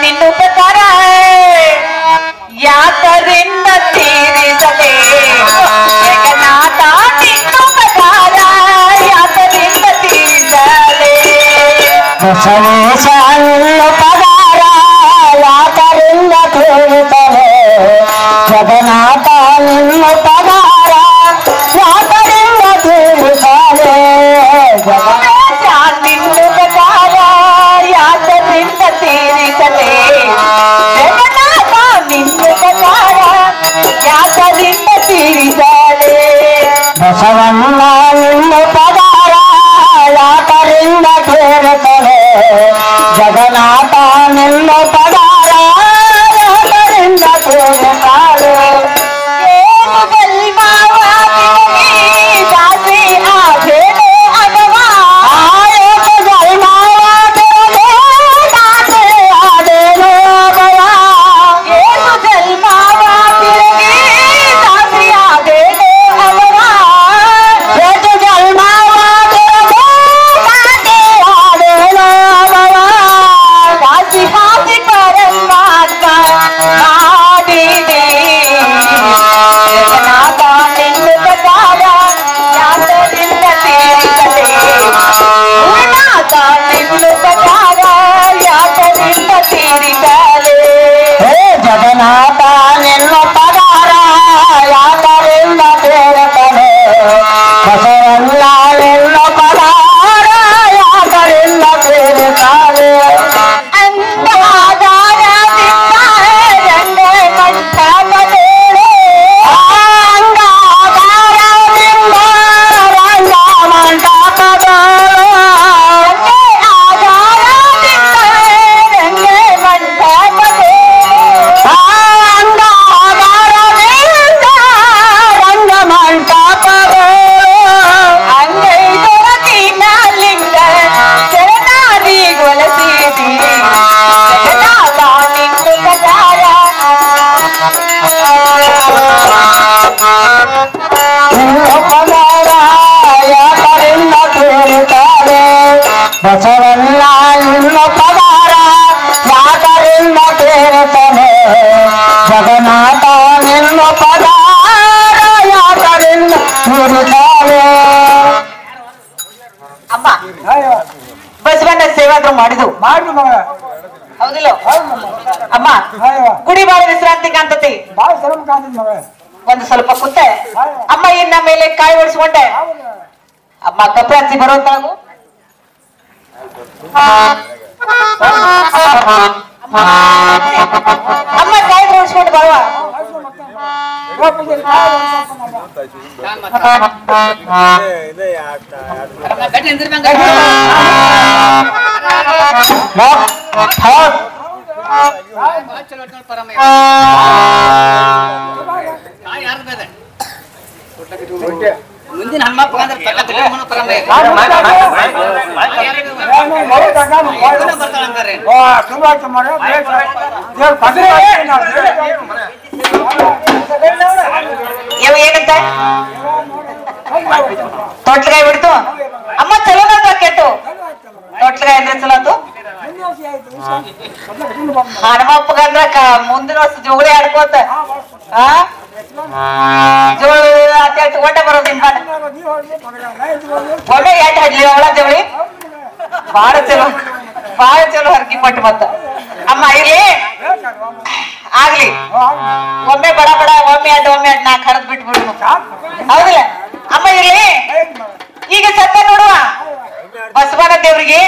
ನಿನ್ನುಪಕಾರ ಯಾತರಿಂದ ತೀರಿಸಲೇ ಜಗನ್ನಾಥ ನಿನ್ನುಪಕಾರ ಯಾತರಿಂದ ತೀರಿಸಲೇ ಬಸವೇಶ ಪಗಾರ ಯಾತರಿಂದ ಕೇಳುತ್ತದೆ ಜಗನ್ನಾಥ ನಿನ್ನ ಪಗಾರ ಯಾತರಿಂದ ಕೇಳುತ್ತಾನೆ ಜಗನ್ನಾಥ ನಿನ್ನುಪಕಾರ ಯಾತರಿಂದ ತೀರಿಸಲೇ ಜಗನ್ನಾಥ ನಿನ್ನುಪಕಾರ ಯಾತರಿಂದ ತೀರಿಸಲೇ ಬಸವಣ್ಣ ನಿನ್ನ ಪಗಾರ ಯಾತರಿಂದ ಕೇಳುತ್ತದೆ ಜಗನ್ನಾಥ ನಿನ್ನ ಪಗಾರ ಯಾತರಿಂದ ಕೇಳುತ್ತಾನೆ ಏನು ಜನ್ಮವಾಗಿದೆ ದಾಸಿ ಆದೇನೋ ಅಥವಾ ಆಯೋಗ ಜನ್ಮವಾದರೆ ದಾಸೆ ಆದೇನೋ ಭಯ. ಏನು ಜನ್ಮವಾಗಿದೆ ದಾಸಿ ಆದೇನೋ ಅಥವಾ ಏತು ಜನ್ಮವಾದರೆ ದಾಸೆ ಆದೇನೋ ಭಯ. ದಾಸಿ ಹಾಸಿ ಪರಮಾತ್ಮ ಮಾಡಿದೆ ಜಗನ್ನಾಥ ನಿನ್ನ ಪ್ರಕಾರ ಯಾತರಿಂದ ತೀರಿಸದೆ ಗುರುನಾಥ ನಿನ್ನ ಪ್ರಕಾರ ಯಾತರಿಂದ ತೀರಿಸಲೇ ಹೇ ಜಗನ್ನಾಥ ನಿನ್ನ ಪಗಾರ ಯಾತರಿಂದ ಕೇಳುತ್ತದೆ ಬಸವಣ್ಣ ನಿನ್ನ ಪಗಾರ ಯಾತರಿಂದ ಕೇಳುತ್ತಾನೆ ಅಂಗಾಧಾರದಿಂದ ರಂಗ ಮಂಟಪದೇಳು ಅಂಗಾಧಾರದಿಂದ ರಂಗ ಮಂಟಪದಳು. ಆಧಾರದಿಂದ ರಂಗ ಮಂಟಪದೇಳು ಅಂಗಾಧಾರದಿಂದ ರಂಗ ಮಂಟಪದಳು. ಅಂಗೈ ದೊರಕಿನ ಲಿಂಗ ಶರಣಾದಿ ಗೊಲಸಿದಿ ಜಗನ್ನಾಥ ನಿನ್ನ ಪ್ರಕಾರ ನಿನ್ನ ಪಗಾರ ಯಾತರಿಂದ ಕೇಳುತ್ತಾರೆ ಬಸವಣ್ಣ ನಿನ್ನ ಪಗಾರ ಯಾತರಿಂದ ಕೇಳುತ್ತಾನೆ ಜಗನ್ನಾಥ ನಿನ್ನ ಪಗಾರ ಯಾತರಿಂದ ಕೇಳುತ್ತಾನೆ ಅಮ್ಮ ಬಸವಣ್ಣ ಸೇವಾದ್ರು ಮಾಡಿದು ಮಾಡಿ ಮಗ ಹೌದಿಲ್ಲ ಅಮ್ಮ ಹಾಯ್ ಗುಡಿ ಬಾಳ ವಿಶ್ರಾಂತಿ ಕಾಣ್ತತಿ ಭಾಳ ಶ್ರಮ ಕಾಣ್ತದೆ ಮಗ ಒಂದು ಸ್ವಲ್ಪ ಕುತ್ತೆ ಅಮ್ಮ ಇನ್ನ ಮೇಲೆ ಕಾಯಿ ಒಡಿಸ್ಕೊಂಡೆ ಅಮ್ಮ ಕಪ್ಪೆ ಹಚ್ಚಿ ಬರೋ ತಾವು ಅಮ್ಮ ಕಾಯಿ ಓಡಿಸ್ಕೊಂಡು ಬರುವ ಮುಂದಿನ ಹನುಮಪ್ಪ ಅಂದ್ರೆ ಪಕ್ಕ ತಿಳ್ಕೊಂಬನು ಪರಮ ಬರ್ತಾಳಂಗಾರೆ ಇವ ಏನಂತ ತೊಟ್ಲಗಾಯಿ ಬಿಡ್ತು ಅಮ್ಮ ಚಲೋ ಅಂತ ಕೆಟ್ಟು ತೊಟ್ಲಗಾಯಿ ಅಂದ್ರೆ ಚಲೋ ಆತು ಹನುಮಪ್ಪಗಂದ್ರ ಕ- ಮುಂದಿನ ವರ್ಷ ಜೋಗಳಿ ಆಡ್ಕೋತ ಆ ಜೋಳಿ ಅಂತ ಒಟ್ಟ ಬರೋದು ನಿಮ್ ಮನೆ ಒಳ್ಳೆ ಎಟ್ ಹಡ್ಲಿ ಅವಳ ಜವಳಿ ಬಾಳ ಚಲೋ ಬಾಳ ಚಲೋ ಹರಕಿ ಪಟ್ಟು ಮತ್ತ ಅಮ್ಮ ಇಲ್ಲಿ ಆಗ್ಲಿ ಒಮ್ಮೆ ಬಡ ಬಡ ಒಮ್ಮೆ ಅಡ್ಡ ಒಮ್ಮೆ ಅಡ್ಡ ನಾ ಕರೆದ್ ಬಿಟ್ಬಿಡು ಹೌದಿಲ್ಲ ಅಮ್ಮ ಇರ್ಲಿ ಈಗ ಸತ್ತ ನೋಡುವ ಬಸವನ ದೇವ್ರಿಗೆ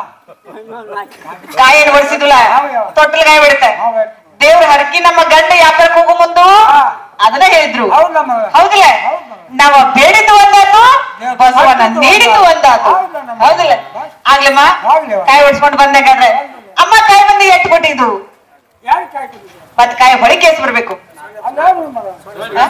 ಕಾಯಿನ ಬಡಿಸಿದ್ವಲ್ಲ ತೊಟ್ಟಲ್ ಕಾಯಿ ಬಿಡುತ್ತೆ ದೇವ್ರ ಹರಕಿ ನಮ್ಮ ಗಂಡ ಯಾವ್ದಕ್ಕೆ ಹೋಗು ಮುಂದು ಅದನ್ನ ಹೇಳಿದ್ರು ಹೌದಿಲ್ಲ ನಾವ ಬೇಡಿದ್ದು ಒಂದಾತು ಬಸವನ ನೀಡಿದ್ದು ಒಂದಾತು ಹೌದಿಲ್ಲ ಆಗ್ಲಮ್ಮ ಕಾಯಿ ಹೊಡ್ಸ್ಕೊಂಡ್ ಬಂದಾಗಾದ್ರೆ ಅಮ್ಮ ಕಾಯಿ ಬಂದಿ ಎಟ್ಟು ಕೊಟ್ಟಿದ್ದು ಮತ್ ಕಾಯಿ ಹೊಳಿಕೆ ಎಸ್ ಬರ್ಬೇಕು ಹ?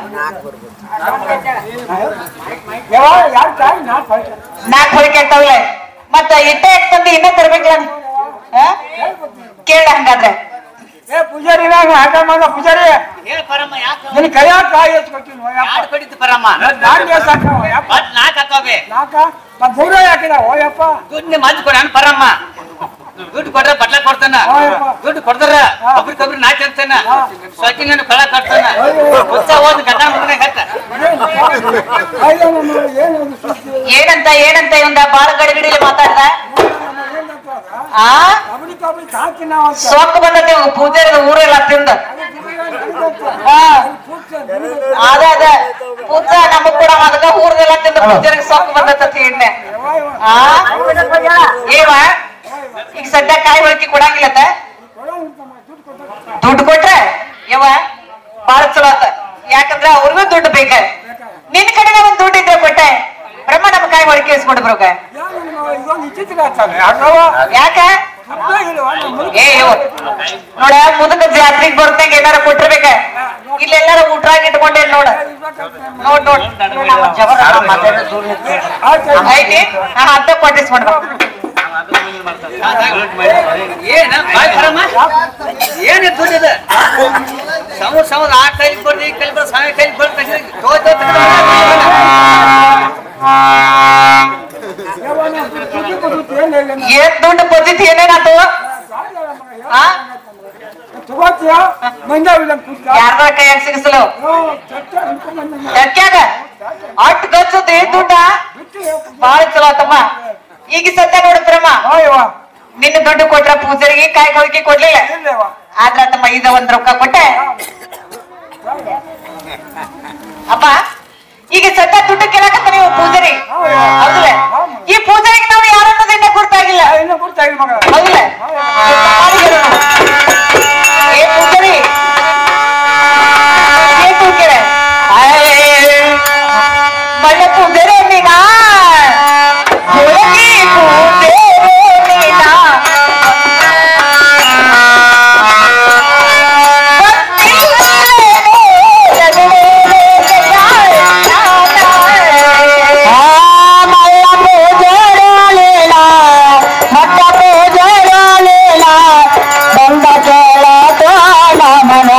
ನಾಲ್ಕು ಹೊಳಿಕೆ ಆಗ್ತಾವಲ್ಲ ಮತ್ತ ಇಟ್ಟ ಎಟ್ ತಂದು ಇನ್ನ ತರ್ಬೇಕಲ್ಲ ಹ? ಕೇಳ ಹಂಗಾದ್ರೆ ಏ ಪೂಜಾರಿ ಹಾಕ ಮಗ ಪೂಜಾರಿ ಹೇಳ ಪರಮ್ಮ ಯಾಕ ನಿನ್ ಕೈಯಾಗ ಕಾಯಿ ಎತ್ಕೊಟ್ಟಿನ ಯಾರು ಕಡಿತು ಪರಮ್ಮ ನಾಲ್ಕು ದಿವಸ ಹಾಕವ ಯಪ್ಪ ಮತ್ ನಾಕ್ ಹಾಕವೆ ನಾಕ ಮತ್ ಮೂರ ಹಾಕಿದ ಓ ಯಪ್ಪ ದುಡ್ಡು ಮದ್ದು ಕೊಡ ಪರಮ್ಮ ದುಡ್ಡು ದುಡ್ಡು ಕೊಟ್ರೆ ಬಟ್ಲ ಕೊಡ್ತಾನ ಹೌದಪ್ಪ. ದುಡ್ಡು ಕೊಡ್ತಾರ ಒಬ್ರಿ ಕೊಬ್ರಿ ನಾಚ್ ಅಂತಾನ ಸೊಕ್ಕಿನ ಕಳ ಕಟ್ತಾನ ಹುಚ್ಚ ಹೋದ್ ಗಂಡ ಮಗನ ಕಟ್ಟ ಅಯ್ಯೋ ನಮ್ಮ ಏನದು ಸುದ್ದಿ ಏನಂತ ಏನಂತ ಇವಂದ ಬಾಳ ಗಡಿಗಡಿಲಿ ಮಾತಾಡ್ದ ಏನಂತ ಅದ? ಆ ಕಬಡ್ಡಿ ಕಬಡ್ಡಿ ಸಾಕಿ ನಾವು ಅಂತ ಸೊಕ್ಕ ಬಂದತೆ ಪೂಜಾರಿ ಊರೆಲ್ಲ ತಿಂದ ಆ, ಅದ ಅದ ಪೂಜ ನಮಗ್ ಕೂಡ ಅದಕ್ಕ ಊರ್ದೆಲ್ಲ ತಿಂದ ಪೂಜಾರಿಗೆ ಸೊಕ್ಕ ಬಂದತ್ತ ಎಣ್ಣೆ ಆ ಏವ ಈಗ ಸದ್ಯ ಕಾಯಿ ಹೊಳಕಿ ಕೊಡಂಗಿಲ್ಲತ್ತ ದುಡ್ಡು ಕೊಟ್ರೆ ಯವ್ವ ಬಾಳ ಚಲೋ ಆತ ಯಾಕಂದ್ರ ಅವ್ರಿಗೂ ದುಡ್ಡು ಬೇಕ ನಿನ್ ಕಡೆ ಒಂದ್ ದುಡ್ಡು ಇದ್ರೆ ಕೊಟ್ಟೆ ಬ್ರಹ್ಮ ನಮ್ ಕಾಯಿ ಹೊಳಕೆ ಇಸ್ಕೊಂಡು ಬರೋಕ ಇದೊಂದು ಇಚ್ಚಿತಿಗೆ ಆಗ್ತಾನೆ ಯಾಕವ ಯಾಕ ಅರ್ಥ ಇಲ್ವಾ ನಮ್ಮ ಮುದುಕ ಏ ಯವ್ವ, ನೋಡ ಮುದಕ ಜಾತ್ರೆಗ್ ಬರ್ತಂಗ ಏನಾರ ಕೊಟ್ಟಿರ್ಬೇಕ ಇಲ್ಲೆಲ್ಲಾರ ಊಟ ಇಟ್ಕೊಂಡೆ ನೋಡ ನೋಡ್ ನೋಡ್ ನಮ್ಮ ಜಗಳ ಮಾತಾಡೋ ದೂರ ನಿಂತ್ಕೊ. ಆಯ್ತು ಐತಿ ನಾನು ಅರ್ಧ ಕೊಟ್ಟಿಸ್ಕೊಂಡ್ ಏನ ಬಾಯ್ ಬರಮ್ಮ ಏನ್ ದುಡ್ಡು ಇದೆ ಸಮ ಸಮ ಆ ಕೈ ಕೊಡ್ರಿ ಈ ಕೈ ಬರ ಸಾಯ ಕೈ ಕೊಡ್ ತಗ್ರಿ ತೋ ತೋ ಏನ್ ದುಡ್ಡು ಪದ್ಧತಿ ಏನೇನಾತು ಆ ತಗೋತಿಯ ಮಂಜಾವಿಲ್ಲ ಕೂತ ಯಾರ್ದ ಕೈಯಾಗ ಸಿಗಿಸಲು ಯಾಕ್ಯಾಗ ಅಟ್ ಗಚ್ಚದ ಏನ್ ದುಡ್ಡ ಬಾಳ ಚಲೋ ಆತಮ್ಮ ಈಗ ಸದ್ಯ ನೋಡಿದ್ರಮ್ಮ ನಿನ್ನ ದುಡ್ಡು ಕೊಟ್ರ ಪೂಜಾರಿಗೆ ಕಾಯಿ ಕೊಳಕೆ ಕೊಡ್ಲಿಲ್ಲ ಆದ್ರ ತಮ್ಮ ಇದ ಒಂದ್ ರೊಕ್ಕ ಕೊಟ್ಟೆ ಅಪ್ಪ ಈಗ ಸದ್ಯ ದುಡ್ಡು ಕೇಳಕತ್ತ ನೀವು ಪೂಜಾರಿ ಹೌದಲ್ಲ ಈ ಪೂಜಾರಿಗೆ ನಾವು ಯಾರು ಅನ್ನೋದನ್ನ ಗುರ್ತಾಗಿಲ್ಲ ಇನ್ನು ಕೊಡ್ತಾ ಮಗ ಹೌದಲ್ಲ ಏ ಪೂಜಾರಿ ಏನ್ ಕೂಗ್ತೀರ? ಆಯ್, ಮಳ್ಳ ಪೂಜಾರಿ ನೀನಾ ಹುಡುಗಿ ಪೂಜಾರಿ ನೀನಾ ಮಲ್ಲ ಪೂಜಾರಲಿಲ್ಲ ಮಟ್ಟ ಪೂಜಾರಲಿಲ್ಲ ಬಂದ ಕೇಳ ಮನ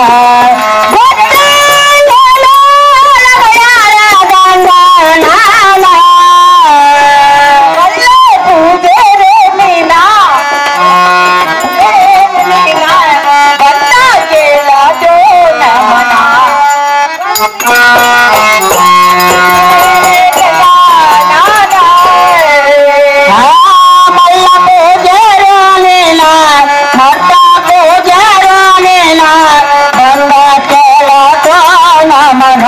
ಮಲ್ಲ ಪೂಜಾರಲಿಲ್ಲ ಮಟ್ಟ ಪೂಜಾರಲಿಲ್ಲ ಬಂದ ಕೇಳ ಮನ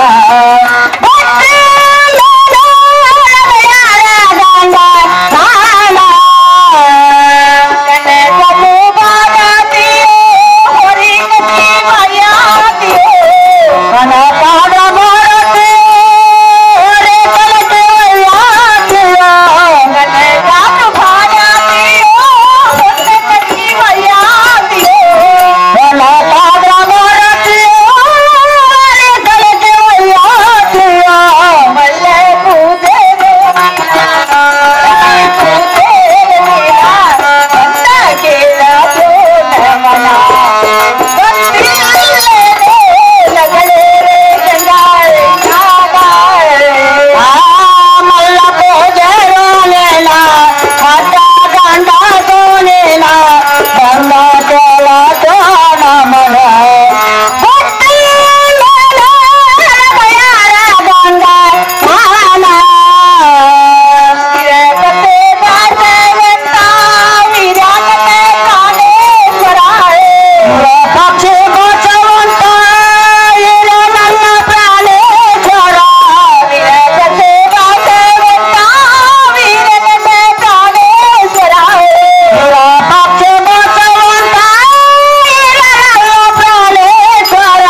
ಮಲ್ಲ ಪೂಜಾರಲಿಲ್ಲ ಮಟ್ಟ ಗಂಡ ಸೋಲಿಲ್ಲ ಬಂದ ಕೇಳ ಮನ ಪಕ್ಷಿ ಗೋಚವಂತ ಇರ ನನ್ನ ಪ್ರಾಣೇಶ್ವರ ಪಕ್ಷಿ ಗೋಚವಂತ ಇರ ನನ್ನ ಪ್ರಾಣೇಶ್ವರ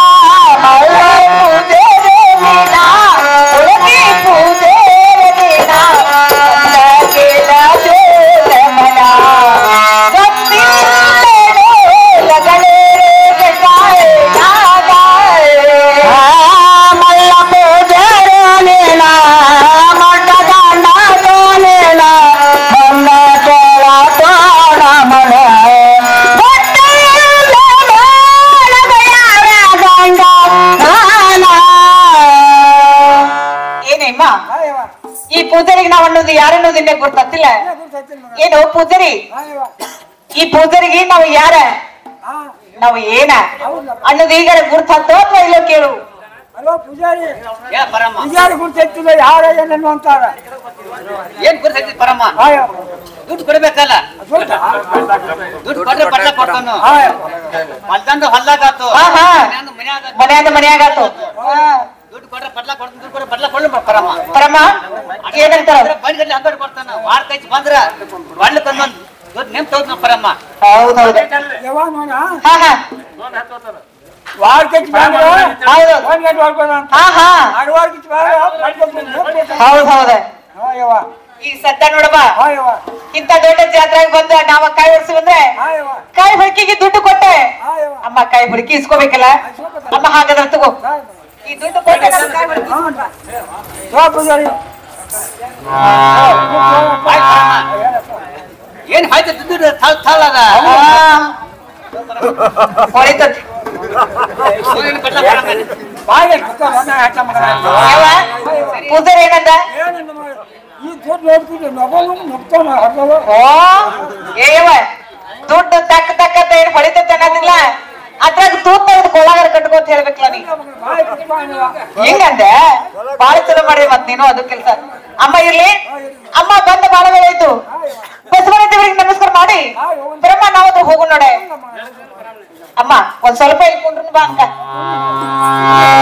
ಮಲ್ಲ ಪೂಜಾರಲಿಲ್ಲ ಮಟ್ಟ ಗಂಡ ಸೋಲಿಲ್ಲ ಬಂದ ಕೇಳ ತೋಣ ಮನ ಗಂಡ ಏನೇಮ್ಮ ಈ ಪೂಜಾರಿಗೆ ನಾವ್ ಅನ್ನೋದು ಯಾರು ಅನ್ನೋದಿನ್ನ ಗೊತ್ತಿಲ್ಲ ಏನು ಪೂಜಾರಿ ಈ ಪೂಜಾರಿಗೆ ನಾವು ಯಾರ ಹಾ ನಾವು ಏನ ಅನ್ನೋದು ಈಗ ಗುರ್ತಾತೋ ಅಥವಾ ಇಲ್ಲೋ ಕೇಳು ಅಲ್ವಾ ಪೂಜಾರಿ ಏ ಪರಮ್ಮ ಪೂಜಾರಿ ಗುರ್ತಿಲ್ಲ ಯಾರ ಏನೇನು ಅಂತಾರ ಏನ್ ಗುರ್ತೈತಿ ಪರಮ್ಮ ಆಯ ದುಡ್ಡು ಕೊಡ್ಬೇಕಲ್ಲ ದೊಡ್ಡ ದುಡ್ಡು ಕೊಟ್ರೆ ಪಟ್ಲ ಕೊಡ್ತಾನು ಆಯ ಹೊಲ್ದಂದು ಹೊಲ್ದಾಗಾತು ಹಾ, ಹಾ. ಮನ್ಯಾಂದು ಮನ್ಯಾಗ ಮನ್ಯಾಗ ಮನ್ಯಾಗಾತು ದುಡ್ಡು ಕೊಟ್ರೆ ಪಟ್ಲ ಕೊಡ್ತಾನ ದುಡ್ಡು ಕೊಟ್ರೆ ಪಟ್ಲ ಕೊಡ್ಲಿ ಪರಮ್ಮ ಪರಮ ಏನಂತಾರ ಬಂದ್ಗಡ್ಲಿ ಅಂಗಡಿ ಕೊಡ್ತಾನ ವಾರ ಕೈಚ್ ಬಂದ್ರ ಬಂಡ್ಲಕ್ಕೊಂದೊಂದು ದುಡ್ಡು ನೆಮ್ ತೋದ್ ಪರಮ್ಮ ಹೌದೌದು ಯಾವಾಗ ನೋಡ ಹಾ ಹಾ ವಾರ ಕೆಚ್ಚ ಬಂದ್ರೆ ಹೌದು ಒಂದ್ ಗಂಟೆ ಹೊಡ್ಕೊಂಡ ಹಾ ಹಾ ಆಡುವಾರ ಕಿಚ್ಚ ಬಂದ್ರೆ ಹೌದ್ ಹೌದ ಹಾ ಯವ್ವ ಈಗ ಸದ್ಯ ನೋಡಮ್ಮ ಹಾ ಯವ್ವ ಇಂತ ದೊಡ್ಡ ಜಾತ್ರೆಗೆ ಬಂದ ನಾವ ಕಾಯಿ ಹೊಡ್ಸಿ ಬಂದ್ರೆ ಹಾ ಯವ್ವ ಕಾಯಿ ಹೊಡ್ಕಿಗೆ ದುಡ್ಡು ಕೊಟ್ಟೆ ಹಾ ಯವ್ವ ಅಮ್ಮ ಕಾಯಿ ಹುಡುಕಿ ಇಸ್ಕೋಬೇಕಲ್ಲ ಅಮ್ಮ ಹಾಗಾದ್ರೆ ತಗೋ ಈ ದುಡ್ಡು ಕೊಟ್ಟೆ ನಾನು ಕಾಯಿ ಹುಡುಕಿ ಹಾ ಯವ್ವ ಪೂಜಾರಿ ಏನ್ ಹಾಯ್ತ ದುಡ್ಡು ಥಲ್ ಥಲ್ ಅದ ಹೊಳಿತತಿ ಏನ್ ಪಟ್ಲ ಪರಮ್ಮ ಬಾಯಿಗೆ ಕುಕ್ಕ ಮಣ್ಣ ಹಾಕ ಮಗನ ಯಾವ ಪೂಜಾರಿ ಏನಂದ ಏನಿಲ್ಲ ಮಗ. ಈ ದುಡ್ಡು ನೋಡ್ತಿದ್ದೆ ನಗಲು ನುಗ್ತಾನ ಹರ್ದವ ಓ ಏವ ದುಡ್ಡು ತಕ್ಕ ತಕ್ಕ ಅಂತ ಏನ್ ಹೊಳಿತೈತೆ ಅನ್ನೋದಿಲ್ಲ ಅದ್ರಾಗ ತೂತ್ ತೆಗೆದು ಕೊಳಗಾರ ಕಟ್ಕೋತ ಹೇಳ್ಬೇಕಲ್ಲ ನೀ ಬಾಯಿ ಕುತ್ಕೊಂಡಿವ ಹೆಂಗಂದೆ ಬಾಳ ಚಲೋ ಮಾಡಿ ಮತ್ ನೀನು ಅದು ಕೆಲ್ಸ ಅಮ್ಮ ಇರ್ಲಿ ಅಮ್ಮ ಬಂದ ಬಾಳ ವೇಳೆ ಆಯ್ತು ಬಸವಣ್ಣ ದೇವರಿಗೆ ನಮಸ್ಕಾರ ಮಾಡಿ ಬ್ರಹ್ಮ ನಾವು ಹತ್ರ ಹೋಗು ನೋಡೆ ಅಮ್ಮ ಒಂದ್ ಸ್ವಲ್ಪ ಇಲ್ಕೊಂಡ್ರು ಬಾ ಅಂಕ